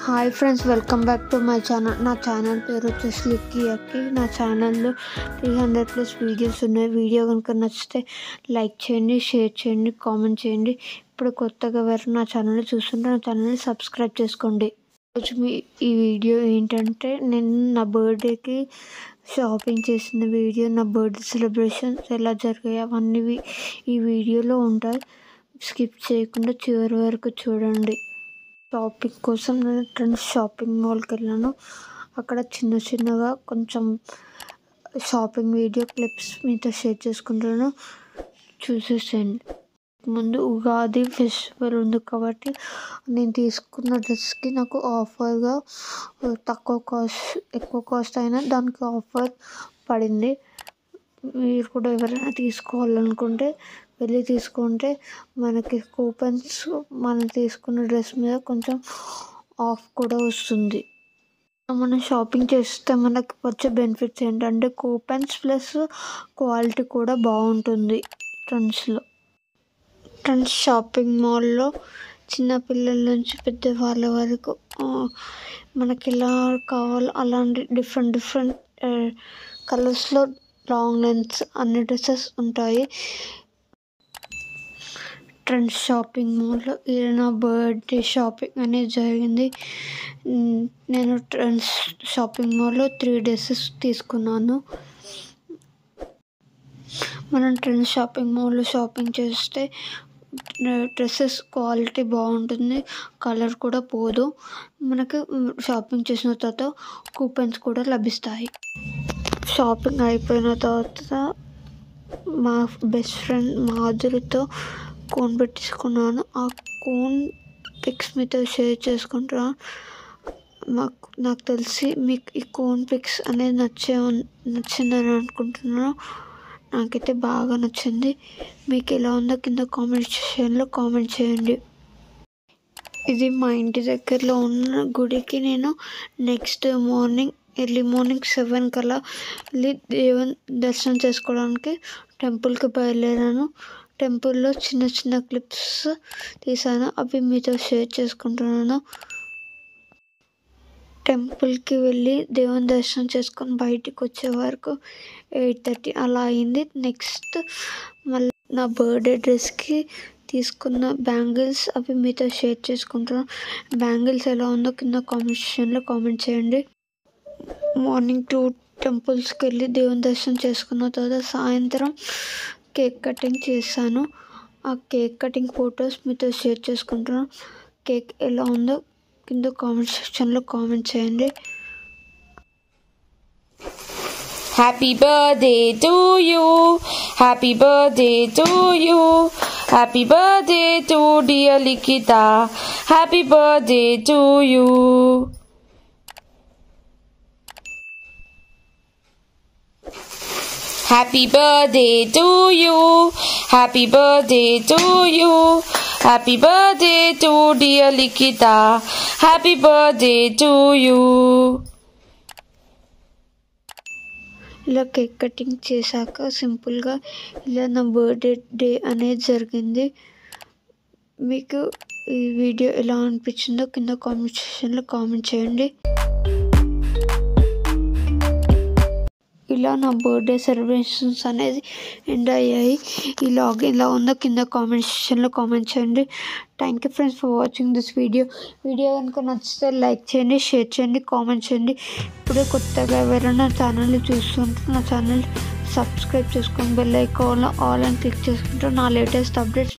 Hi friends welcome back to my channel నా channel పేరు వచ్చేసి లిక్కీ అక్కి నా ఛానల్లో త్రీ హండ్రెడ్ ప్లస్ వీడియోస్ ఉన్నాయి వీడియో కనుక నచ్చితే లైక్ చేయండి షేర్ చేయండి కామెంట్ చేయండి ఇప్పుడు కొత్తగా ఎవరు నా ఛానల్ చూస్తుంటే నా ఛానల్ని సబ్స్క్రైబ్ చేసుకోండి రోజు మీ ఈ వీడియో ఏంటంటే నేను నా బర్త్డేకి షాపింగ్ చేసిన వీడియో నా బర్త్డే సెలబ్రేషన్స్ ఎలా జరిగాయి అవన్నీ వి- ఈ వీడియోలో ఉంటాయి స్కిప్ చేయకుండా చివరి వరకు చూడండి షాపింగ్ కోసం నేను ట్రెండ్స్ షాపింగ్ మాల్కి వెళ్ళాను అక్కడ చిన్న చిన్నగా కొంచెం షాపింగ్ వీడియో క్లిప్స్ మీతో షేర్ చేసుకుంటాను చూసేసేయండి ముందు ఉగాది ఫెస్టివల్ ఉంది కాబట్టి నేను తీసుకున్న డ్రెస్కి నాకు ఆఫర్గా తక్కువ కాస్ట్ ఎక్కువ కాస్ట్ అయినా దానికి ఆఫర్ పడింది మీరు కూడా ఎవరైనా తీసుకోవాలనుకుంటే వెళ్ళి తీసుకుంటే మనకి కూపన్స్ మనం తీసుకున్న డ్రెస్ మీద కొంచెం ఆఫ్ కూడా వస్తుంది మనం షాపింగ్ చేస్తే మనకి వచ్చే బెనిఫిట్స్ ఏంటంటే కూపన్స్ ప్లస్ క్వాలిటీ కూడా బాగుంటుంది ట్రెండ్స్లో ట్రెండ్స్ షాపింగ్ మాల్లో చిన్నపిల్లల నుంచి పెద్దవాళ్ళ వరకు ఆ, మనకి ఎలా కావాలో అలాంటి డిఫరెంట్ డిఫరెంట్ కలర్స్లో లాంగ్ లెన్స్ అన్ని డ్రెస్సెస్ ఉంటాయి ట్రెండ్స్ షాపింగ్ మాల్లో ఈరోజు నా బర్త్డే షాపింగ్ అనేది జరిగింది మ్, నేను ట్రెండ్స్ షాపింగ్ మాల్లో త్రీ డ్రెస్సెస్ తీసుకున్నాను మనం ట్రెండ్స్ షాపింగ్ మాల్లో షాపింగ్ చేస్తే డ్రెస్సెస్ క్వాలిటీ బాగుంటుంది కలర్ కూడా పోదు మనకి షాపింగ్ చేసిన తర్వాత కూపన్స్ కూడా లభిస్తాయి షాపింగ్ అయిపోయిన తర్వాత మా బెస్ట్ ఫ్రెండ్ మాధురితో కోన్ పెట్టించుకున్నాను ఆ కోన్ పిక్స్ మీతో షేర్ చేసుకుంటున్నాను మాకు నాకు తెలిసి మీకు ఈ కోన్ పిక్స్ అనేది నచ్చే ఉన్- నచ్చిందని అనుకుంటున్నాను నాకైతే బాగా నచ్చింది మీకు ఎలా ఉందో కింద కామెంట్ సెక్షన్లో కామెంట్ చేయండి ఇది మా ఇంటి దగ్గరలో ఉన్న గుడికి నేను next morning early morning seven కల్లా వెళ్ళి దేవుని దర్శనం చేసుకోవడానికి టెంపుల్కి బయలుదేరాను టెంపుల్లో చిన్న చిన్న క్లిప్స్ తీసాను అవి మీతో షేర్ చేసుకుంటున్నాను టెంపుల్కి వెళ్ళి దేవుని దర్శనం చేసుకొని బయటికి వచ్చే వరకు ఎయిట్ థర్టీ అలా అయింది నెక్స్ట్ మళ్ళీ నా బర్త్డే డ్రెస్కి తీసుకున్న బ్యాంగిల్స్ అవి మీతో షేర్ చేసుకుంటున్నాను బ్యాంగిల్స్ ఎలా ఉందో కింద కామెంట్ సెక్షన్లో కామెంట్ చేయండి మార్నింగ్ టూ టెంపుల్స్కి వెళ్ళి దేవుని దర్శనం చేసుకున్న తర్వాత సాయంత్రం కేక్ కటింగ్ చేశాను ఆ కేక్ కటింగ్ ఫొటోస్ మీతో షేర్ చేసుకుంటున్నాను కేక్ ఎలా ఉందో కింద కామెంట్ సెక్షన్లో కామెంట్ చేయండి Happy birthday to you. Happy birthday to you. Happy birthday to dear Likita. Happy birthday to you. Happy birthday to you. Happy birthday to you. Happy birthday to dear Likita. Happy birthday to you. ఇలా cake cutting చేశాక సింపుల్గా ఇలా నా birthday day అనేది జరిగింది మీకు ఈ video ఎలా అనిపించిందో కింద కామెంట్ సెక్షన్లో కామెంట్ చేయండి ఇలా నా బర్త్డే సెలబ్రేషన్స్ అనేది ఎండ్ అయ్యాయి ఈ లాగ్ ఎలా ఉందో కింద కామెంట్ సెక్షన్లో కామెంట్ చేయండి thank you friends for watching this video video కనుక నచ్చితే లైక్ చేయండి షేర్ చేయండి కామెంట్ చేయండి ఇప్పుడే కొత్తగా ఎవరైనా ఛానల్ని చూస్తుంటే నా ఛానల్ సబ్స్క్రైబ్ చేసుకొని బెల్ ఐకాన్లో ఆల్ అని క్లిక్ చేసుకుంటే నా లేటెస్ట్ అప్డేట్స్